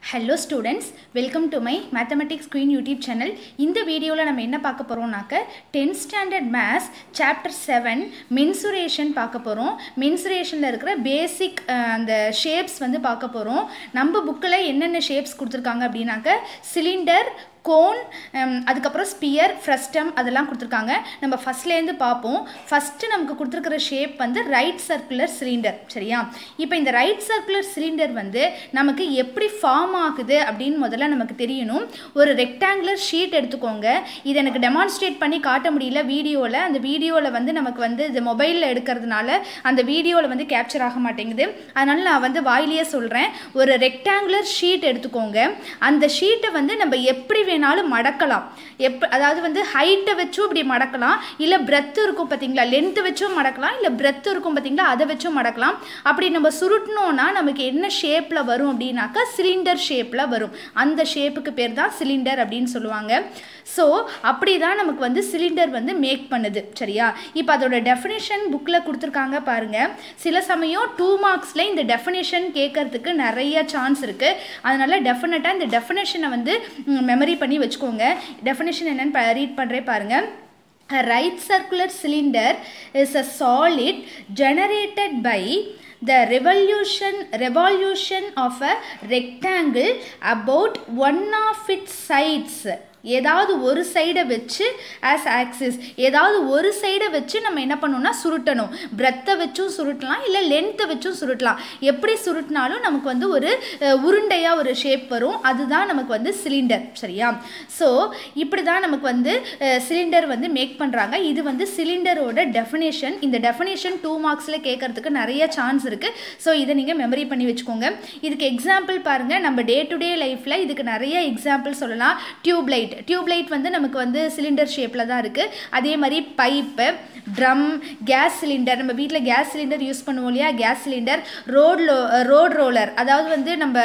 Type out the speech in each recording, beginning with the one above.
hello students welcome to my mathematics queen YouTube channel இந்த வீடியோவில் நம்ம என்ன பார்க்க போகிறோம்னாக்க tenth standard maths chapter seven mensuration பார்க்க போகிறோம் மென்சுரேஷனில் இருக்கிற பேசிக் அந்த ஷேப்ஸ் வந்து பார்க்க போகிறோம் நம்ம புக்கில் என்னென்ன ஷேப்ஸ் கொடுத்துருக்காங்க அப்படின்னாக்க சிலிண்டர் கோன் அதுக்கப்புறம் ஸ்பியர் ஃப்ரஸ்டம் அதெல்லாம் கொடுத்துருக்காங்க நம்ம ஃபஸ்ட்லேருந்து பார்ப்போம் ஃபஸ்ட்டு நமக்கு கொடுத்துருக்கிற ஷேப் வந்து ரைட் சர்க்குலர் சிலிண்டர் சரியா இப்போ இந்த ரைட் சர்க்குலர் சிலிண்டர் வந்து நமக்கு எப்படி ஃபார்ம் ஆகுது அப்படின்னு முதல்ல நமக்கு தெரியணும் ஒரு ரெக்டாங்குலர் ஷீட் எடுத்துக்கோங்க இது எனக்கு டெமான்ஸ்ட்ரேட் பண்ணி காட்ட முடியல வீடியோவில் அந்த வீடியோவில் வந்து நமக்கு வந்து இது மொபைலில் எடுக்கிறதுனால அந்த வீடியோவில் வந்து கேப்சர் ஆக மாட்டேங்குது அதனால் நான் வந்து வாயிலேயே சொல்கிறேன் ஒரு ரெக்டாங்குலர் ஷீட் எடுத்துக்கோங்க அந்த ஷீட்டை வந்து நம்ம எப்படி வேணாலும் மடக்கலாம் எப் அதாவது வந்து ஹைட்டை வச்சும் இப்படி மடக்கலாம் இல்லை பிரெத்து இருக்கும் பார்த்தீங்களா லென்த்து வச்சும் மடக்கலாம் இல்லை பிரெத்து இருக்கும் பார்த்தீங்களா அதை வச்சும் மடக்கலாம் அப்படி நம்ம சுருட்டினோன்னா நமக்கு என்ன ஷேப்பில் வரும் அப்படின்னாக்கா சிலிண்டர் ஷேப்பில் வரும் அந்த ஷேப்புக்கு பேர் தான் சிலிண்டர் அப்படின்னு சொல்லுவாங்க ஸோ அப்படி தான் நமக்கு வந்து சிலிண்டர் வந்து மேக் பண்ணுது சரியா இப்போ அதோட டெஃபினேஷன் புக்கில் கொடுத்துருக்காங்க பாருங்கள் சில சமயம் டூ மார்க்ஸில் இந்த டெஃபினேஷன் கேட்கறதுக்கு நிறைய சான்ஸ் இருக்குது அதனால் டெஃபினட்டாக இந்த டெஃபினேஷனை வந்து மெமரி பண்ணி வச்சுக்கோங்க டெஃபினேஷன் என்னென்னு ரீட் பண்ணுறேன் பாருங்கள் A right circular cylinder is a solid generated by the revolution revolution of a rectangle about one of its sides ஏதாவது ஒரு சைடை வச்சு ஆஸ் ஆக்சிஸ் ஏதாவது ஒரு சைடை வச்சு நம்ம என்ன பண்ணணும்னா சுருட்டணும் பிரெத்தை வச்சும் சுருட்டலாம் இல்லை லென்த்தை வச்சும் சுருட்டலாம் எப்படி சுருட்டினாலும் நமக்கு வந்து ஒரு உருண்டையாக ஒரு ஷேப் வரும் அதுதான் நமக்கு வந்து சிலிண்டர் சரியா ஸோ இப்படி தான் நமக்கு வந்து சிலிண்டர் வந்து மேக் பண்ணுறாங்க இது வந்து சிலிண்டரோட டெஃபினேஷன் இந்த டெஃபினேஷன் டூ மார்க்ஸில் கேட்கறதுக்கு நிறைய சான்ஸ் இருக்குது ஸோ இதை நீங்கள் மெமரி பண்ணி வச்சுக்கோங்க இதுக்கு எக்ஸாம்பிள் பாருங்கள் நம்ம டே டு டே லைஃப்பில் இதுக்கு நிறைய எக்ஸாம்பிள் சொல்லலாம் டியூப் லைட் டியூப் லைட் வந்து நமக்கு வந்து சிலிண்டர் ஷேப்பில் தான் இருக்குது அதே மாதிரி பைப்பு ட்ரம் கேஸ் சிலிண்டர் நம்ம வீட்டில் கேஸ் சிலிண்டர் யூஸ் பண்ணுவோம் இல்லையா கேஸ் சிலிண்டர் ரோட் லோ ரோட் ரோலர் அதாவது வந்து நம்ம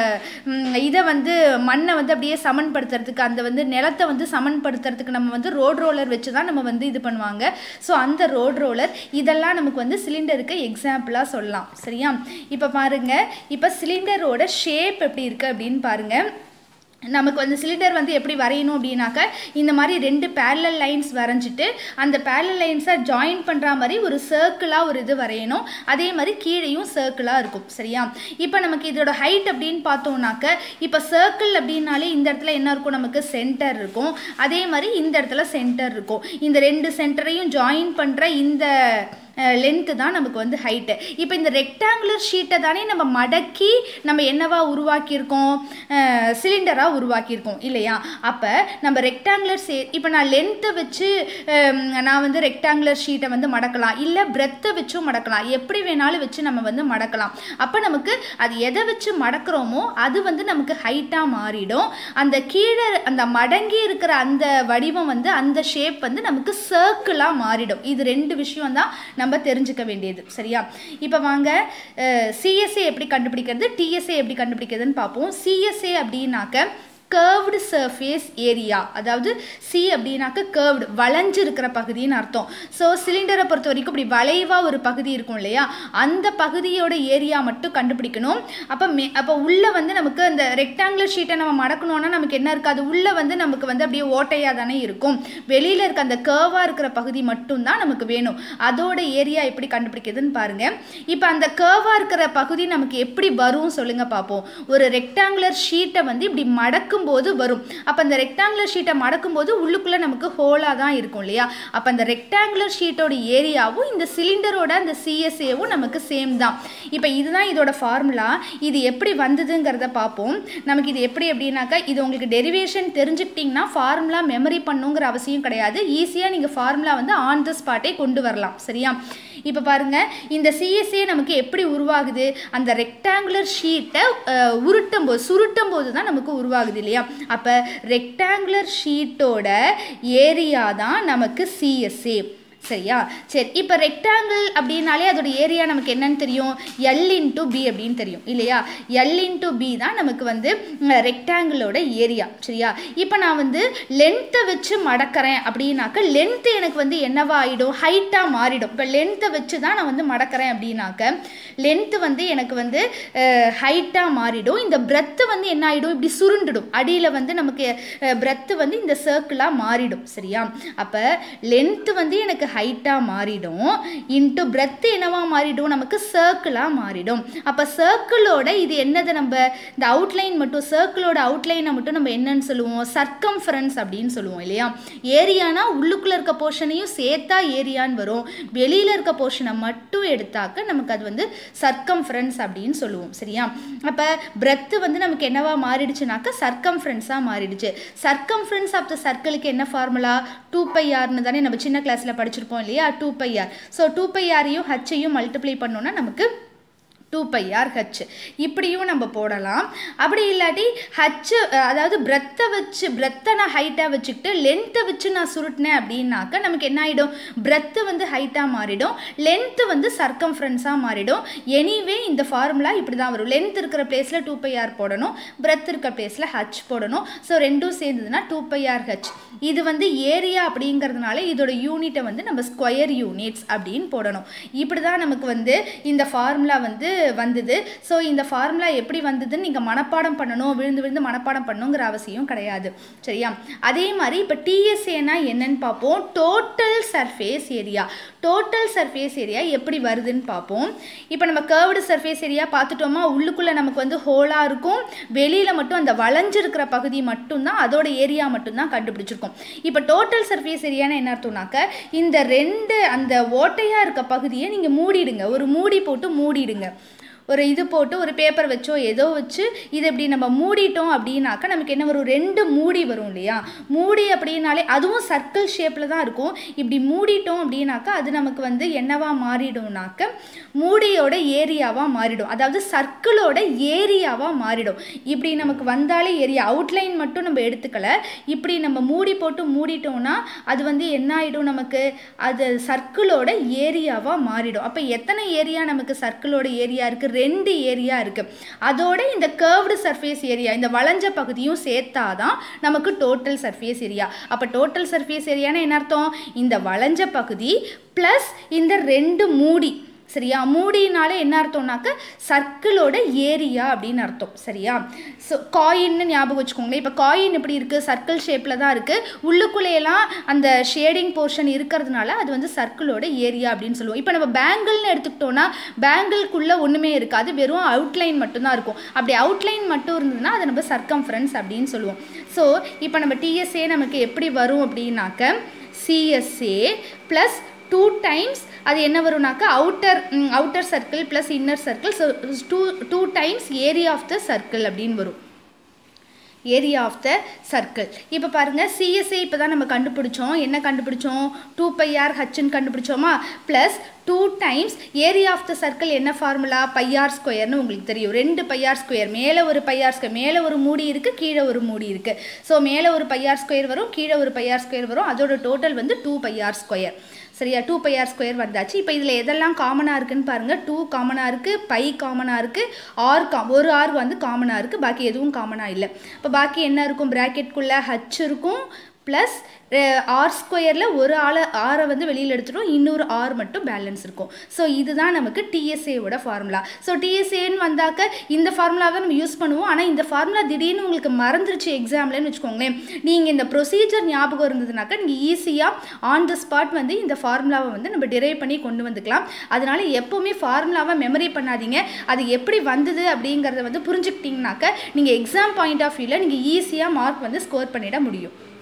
இதை வந்து மண்ணை வந்து அப்படியே சமன்படுத்துறதுக்கு அந்த வந்து நிலத்தை வந்து சமன்படுத்துறதுக்கு நம்ம வந்து ரோட் ரோலர் வச்சு தான் நம்ம வந்து இது பண்ணுவாங்க ஸோ அந்த ரோட் ரோலர் இதெல்லாம் நமக்கு வந்து சிலிண்டருக்கு எக்ஸாம்பிளாக சொல்லலாம் சரியா இப்போ பாருங்கள் இப்போ சிலிண்டரோட ஷேப் எப்படி இருக்குது அப்படின்னு பாருங்கள் நமக்கு வந்து சிலிண்டர் வந்து எப்படி வரையணும் அப்படின்னாக்க இந்த மாதிரி ரெண்டு பேரலல் லைன்ஸ் வரைஞ்சிட்டு அந்த பேரலல் லைன்ஸை ஜாயின் பண்ணுற மாதிரி ஒரு சர்க்கிளாக ஒரு இது வரையணும் அதே மாதிரி கீழேயும் சர்க்கிளாக இருக்கும் சரியா இப்போ நமக்கு இதோட ஹைட் அப்படின்னு பார்த்தோம்னாக்க இப்போ சர்க்கிள் அப்படின்னாலே இந்த இடத்துல என்ன இருக்கும் நமக்கு சென்டர் இருக்கும் அதே மாதிரி இந்த இடத்துல சென்டர் இருக்கும் இந்த ரெண்டு சென்டரையும் ஜாயின் பண்ணுற இந்த லென்த்து தான் நமக்கு வந்து ஹைட்டு இப்போ இந்த ரெக்டாங்குலர் ஷீட்டை தானே நம்ம மடக்கி நம்ம என்னவா உருவாக்கியிருக்கோம் சிலிண்டராக உருவாக்கியிருக்கோம் இல்லையா அப்போ நம்ம ரெக்டாங்குலர் சே இப்போ நான் லென்த்தை வச்சு நான் வந்து ரெக்டாங்குலர் ஷீட்டை வந்து மடக்கலாம் இல்லை பிரெத்தை வச்சும் மடக்கலாம் எப்படி வேணாலும் வச்சு நம்ம வந்து மடக்கலாம் அப்போ நமக்கு அது எதை வச்சு மடக்கிறோமோ அது வந்து நமக்கு ஹைட்டாக மாறிடும் அந்த கீழே அந்த மடங்கி இருக்கிற அந்த வடிவம் வந்து அந்த ஷேப் வந்து நமக்கு சர்க்கிளாக மாறிடும் இது ரெண்டு விஷயம் தான் நம்ம தெரிஞ்சுக்க வேண்டியது சரியா இப்போ வாங்க சிஎஸ்ஏ எப்படி கண்டுபிடிக்கிறது டிஎஸ்ஏ எப்படி கண்டுபிடிக்கிறதுன்னு பார்ப்போம் சிஎஸ்ஏ அப்படின்னாக்க கர்வ்டு சர்ஃபேஸ் ஏரியா அதாவது சி அப்படின்னாக்க கர்வ்டு வளைஞ்சு இருக்கிற பகுதின்னு அர்த்தம் ஸோ சிலிண்டரை பொறுத்த வரைக்கும் இப்படி வளைவாக ஒரு பகுதி இருக்கும் இல்லையா அந்த பகுதியோட ஏரியா மட்டும் கண்டுபிடிக்கணும் அப்போ மே அப்போ உள்ளே வந்து நமக்கு அந்த ரெக்டாங்குலர் ஷீட்டை நம்ம மடக்கணும்னா நமக்கு என்ன இருக்காது உள்ளே வந்து நமக்கு வந்து அப்படியே ஓட்டையாக தானே இருக்கும் வெளியில் இருக்க அந்த கர்வாக இருக்கிற பகுதி மட்டும்தான் நமக்கு வேணும் அதோட ஏரியா எப்படி கண்டுபிடிக்கிறதுன்னு பாருங்கள் இப்போ அந்த கர்வாக இருக்கிற பகுதி நமக்கு எப்படி வரும் சொல்லுங்கள் பார்ப்போம் ஒரு ரெக்டாங்குலர் ஷீட்டை வந்து இப்படி மடக்கு போது வரும் அப்போ அந்த ரெக்டாங்குலர் ஷீட்டை மடக்கும் போது உள்ளுக்குள்ளே நமக்கு ஹோலாக தான் இருக்கும் இல்லையா அப்போ அந்த ரெக்டாங்குலர் ஷீட்டோட ஏரியாவும் இந்த சிலிண்டரோட அந்த சிஎஸ்ஏவும் நமக்கு சேம் தான் இப்போ இதுதான் இதோட ஃபார்முலா இது எப்படி வந்ததுங்கிறத பார்ப்போம் நமக்கு இது எப்படி அப்படின்னாக்கா இது உங்களுக்கு டெரிவேஷன் தெரிஞ்சுக்கிட்டிங்கன்னா ஃபார்முலா மெமரி பண்ணுங்கிற அவசியம் கிடையாது ஈஸியாக நீங்கள் ஃபார்முலா வந்து ஆன் த ஸ்பாட்டே கொண்டு வரலாம் சரியா இப்போ பாருங்கள் இந்த சிஎஸ்ஏ நமக்கு எப்படி உருவாகுது அந்த ரெக்டாங்குலர் ஷீட்டை உருட்டும் போது சுருட்டும் போது தான் நமக்கு உருவாகுது இல்லையா அப்போ ரெக்டாங்குலர் ஷீட்டோட ஏரியா தான் நமக்கு சிஎஸ்ஏ சரியா சரி இப்போ ரெக்டாங்கிள் அப்படின்னாலே அதோட ஏரியா நமக்கு என்னன்னு தெரியும் எல் இன்ட்டு பி அப்படின்னு தெரியும் இல்லையா எல் இன்ட்டு பி தான் நமக்கு வந்து ரெக்டாங்கிளோட ஏரியா சரியா இப்போ நான் வந்து லென்த்தை வச்சு மடக்கிறேன் அப்படின்னாக்க லென்த்து எனக்கு வந்து என்னவா ஆகிடும் ஹைட்டாக மாறிடும் இப்போ லென்த்தை வச்சு தான் நான் வந்து மடக்கிறேன் அப்படின்னாக்க லென்த்து வந்து எனக்கு வந்து ஹைட்டாக மாறிடும் இந்த பிரெத்து வந்து என்ன ஆகிடும் இப்படி சுருண்டுடும் அடியில் வந்து நமக்கு பிரெத்து வந்து இந்த சர்க்கிளாக மாறிடும் சரியா அப்போ லென்த்து வந்து எனக்கு ஹைட்டாக மாறிடும் இன்ட்டு பிரெத்து என்னவா மாறிடும் நமக்கு சர்க்கிளாக மாறிடும் அப்போ சர்க்கிளோட இது என்னது நம்ம இந்த அவுட்லைன் மட்டும் சர்க்கிளோட அவுட்லைனை மட்டும் நம்ம என்னன்னு சொல்லுவோம் சர்க்கம்ஃபரன்ஸ் அப்படின்னு சொல்லுவோம் இல்லையா ஏரியானா உள்ளுக்குள்ளே இருக்க போர்ஷனையும் சேர்த்தா ஏரியான்னு வரும் வெளியில் இருக்க போர்ஷனை மட்டும் எடுத்தாக்க நமக்கு அது வந்து சர்க்கம்ஃபரன்ஸ் அப்படின்னு சொல்லுவோம் சரியா அப்போ பிரெத்து வந்து நமக்கு என்னவா மாறிடுச்சுனாக்கா சர்க்கம்ஃபரன்ஸாக மாறிடுச்சு சர்க்கம்ஃபரன்ஸ் ஆஃப் த சர்க்கிளுக்கு என்ன ஃபார்முலா டூ பை ஆர்னு தானே நம்ம சின்ன கிளாஸில் படிச்சிருப்போம் இல்லையா two pi r so two pi ஆரையும் ஹச்சையும் மல்டிப்ளை பண்ணோன்னா நமக்கு டூ பை ஆர் ஹச் இப்படியும் நம்ம போடலாம் அப்படி இல்லாட்டி ஹச் அதாவது பிரெத்தை வச்சு பிரெத்தை நான் ஹைட்டாக வச்சுக்கிட்டு லென்த்தை வச்சு நான் சுருட்டினேன் அப்படின்னாக்க நமக்கு என்ன ஆகிடும் பிரெத்து வந்து ஹைட்டாக மாறிடும் லென்த்து வந்து சர்க்கம்ஃபரன்ஸாக மாறிடும் எனிவே இந்த ஃபார்முலா இப்படி தான் வரும் லென்த் இருக்கிற பிளேஸில் டூ பை ஆர் போடணும் பிரெத் இருக்கிற பிளேஸில் ஹச் போடணும் ஸோ ரெண்டும் சேர்ந்ததுன்னா டூ பை ஆர் ஹச் இது வந்து ஏரியா அப்படிங்கிறதுனால இதோட யூனிட்டை வந்து நம்ம ஸ்கொயர் யூனிட்ஸ் அப்படின்னு போடணும் இப்படி தான் நமக்கு வந்து இந்த ஃபார்முலா வந்து வந்தது ஸோ இந்த ஃபார்முலா எப்படி வந்ததுன்னு நீங்கள் மனப்பாடம் பண்ணணும் விழுந்து விழுந்து மனப்பாடம் பண்ணணுங்கிற அவசியம் கிடையாது சரியா அதே மாதிரி இப்போ டிஎஸ்ஏனா என்னன்னு பார்ப்போம் total surface area total surface area எப்படி வருதுன்னு பார்ப்போம் இப்போ நம்ம கேர்வ்டு சர்ஃபேஸ் ஏரியா பார்த்துட்டோமா உள்ளுக்குள்ளே நமக்கு வந்து ஹோலாக இருக்கும் வெளியில் மட்டும் அந்த வளைஞ்சிருக்கிற பகுதி மட்டும்தான் அதோட ஏரியா மட்டும்தான் கண்டுபிடிச்சிருக்கோம் இப்போ டோட்டல் சர்ஃபேஸ் ஏரியான்னு என்ன அர்த்தம்னாக்க இந்த ரெண்டு அந்த ஓட்டையாக இருக்க பகுதியை நீங்கள் மூடிடுங்க ஒரு மூடி போட்டு மூடிடுங்க ஒரு இது போட்டு ஒரு பேப்பர் வச்சோ ஏதோ வச்சு இதை இப்படி நம்ம மூடிட்டோம் அப்படின்னாக்கா நமக்கு என்ன வரும் ரெண்டு மூடி வரும் இல்லையா மூடி அப்படின்னாலே அதுவும் சர்க்கிள் ஷேப்பில் தான் இருக்கும் இப்படி மூடிட்டோம் அப்படின்னாக்கா அது நமக்கு வந்து என்னவா மாறிடும்னாக்க மூடியோட ஏரியாவாக மாறிடும் அதாவது சர்க்கிளோட ஏரியாவாக மாறிடும் இப்படி நமக்கு வந்தாலே ஏரியா அவுட்லைன் மட்டும் நம்ம எடுத்துக்கல இப்படி நம்ம மூடி போட்டு மூடிட்டோம்னா அது வந்து என்ன ஆகிடும் நமக்கு அது சர்க்கிளோட ஏரியாவாக மாறிடும் அப்போ எத்தனை ஏரியா நமக்கு சர்க்கிளோட ஏரியா இருக்குது ரெண்டு ஏரியா இருக்குது அதோட இந்த கேர்வ்டு சர்ஃபேஸ் ஏரியா இந்த வளைஞ்ச பகுதியும் சேர்த்தாதான் நமக்கு டோட்டல் சர்ஃபேஸ் ஏரியா அப்போ டோட்டல் சர்ஃபேஸ் ஏரியானா என்ன அர்த்தம் இந்த வளைஞ்ச பகுதி ப்ளஸ் இந்த ரெண்டு மூடி சரியா மூடினால என்ன அர்த்தம்னாக்க சர்க்கிளோட ஏரியா அப்படின்னு அர்த்தம் சரியா ஸோ காயின்னு ஞாபகம் வச்சுக்கோங்களேன் இப்போ காயின் எப்படி இருக்குது சர்க்கிள் ஷேப்பில் தான் இருக்குது உள்ளுக்குள்ளேயெல்லாம் அந்த ஷேடிங் போர்ஷன் இருக்கிறதுனால அது வந்து சர்க்கிளோட ஏரியா அப்படின்னு சொல்லுவோம் இப்போ நம்ம பேங்கிள்னு எடுத்துக்கிட்டோன்னா பேங்கிள்குள்ளே ஒன்றுமே இருக்காது வெறும் அவுட்லைன் மட்டும்தான் இருக்கும் அப்படி அவுட்லைன் மட்டும் இருந்ததுன்னா அதை நம்ம சர்க்கம்ஃபரன்ஸ் அப்படின்னு சொல்லுவோம் ஸோ இப்போ நம்ம டிஎஸ்ஏ நமக்கு எப்படி வரும் அப்படின்னாக்க சிஎஸ்ஏ ப்ளஸ் டூ டைம்ஸ் அது என்ன வரும்னாக்கா outer outer circle plus inner circle so two two times area of the circle அப்படின்னு வரும் ஏரியா ஆஃப் த சர்க்கிள் இப்போ பாருங்கள் சிஎஸ்ஏ இப்போ தான் நம்ம கண்டுபிடிச்சோம் என்ன கண்டுபிடிச்சோம் டூ பையார் ஹச்சுன்னு கண்டுபிடிச்சோமா plus two times area of the circle என்ன ஃபார்முலா பையார் ஸ்கொயர்னு உங்களுக்கு தெரியும் ரெண்டு பையார் ஸ்கொயர் மேலே ஒரு பையார் ஸ்கொயர் மேலே ஒரு மூடி இருக்குது கீழே ஒரு மூடி இருக்குது ஸோ மேலே ஒரு பையார் ஸ்கொயர் வரும் கீழே ஒரு பையார் ஸ்கொயர் வரும் அதோட டோட்டல் வந்து டூ பையார் ஸ்கொயர் சரியா டூ பை ஆர் ஸ்கொயர் வந்தாச்சு இப்போ இதில் எதெல்லாம் காமனாக இருக்குன்னு பாருங்கள் டூ காமனாக இருக்குது பை காமனாக இருக்குது ஆர் கா ஒரு ஆர் வந்து காமனாக இருக்குது பாக்கி எதுவும் காமனாக இல்லை இப்போ பாக்கி என்ன இருக்கும் ப்ராக்கெட்குள்ளே ஹச் இருக்கும் ப்ளஸ் ஆர் ஸ்கொயரில் ஒரு ஆளை ஆரை வந்து வெளியில் எடுத்துட்டோம் இன்னொரு ஆர் மட்டும் பேலன்ஸ் இருக்கும் ஸோ இதுதான் நமக்கு டிஎஸ்ஏவோட ஃபார்முலா ஸோ டிஎஸ்ஏன்னு வந்தாக்க இந்த ஃபார்முலாவை நம்ம யூஸ் பண்ணுவோம் ஆனால் இந்த ஃபார்முலா திடீர்னு உங்களுக்கு மறந்துருச்சு எக்ஸாம்லன்னு வச்சுக்கோங்களேன் நீங்கள் இந்த ப்ரொசீஜர் ஞாபகம் இருந்ததுனாக்கா நீங்கள் ஈஸியாக ஆன் த ஸ்பாட் வந்து இந்த ஃபார்முலாவை வந்து நம்ம டிரைவ் பண்ணி கொண்டு வந்துக்கலாம் அதனால எப்போவுமே ஃபார்முலாவை மெமரி பண்ணாதீங்க அது எப்படி வந்தது அப்படிங்கிறத வந்து புரிஞ்சுக்கிட்டிங்கனாக்க நீங்கள் எக்ஸாம் பாயிண்ட் ஆஃப் வியூவில் நீங்கள் ஈஸியாக மார்க் வந்து ஸ்கோர் பண்ணிட முடியும்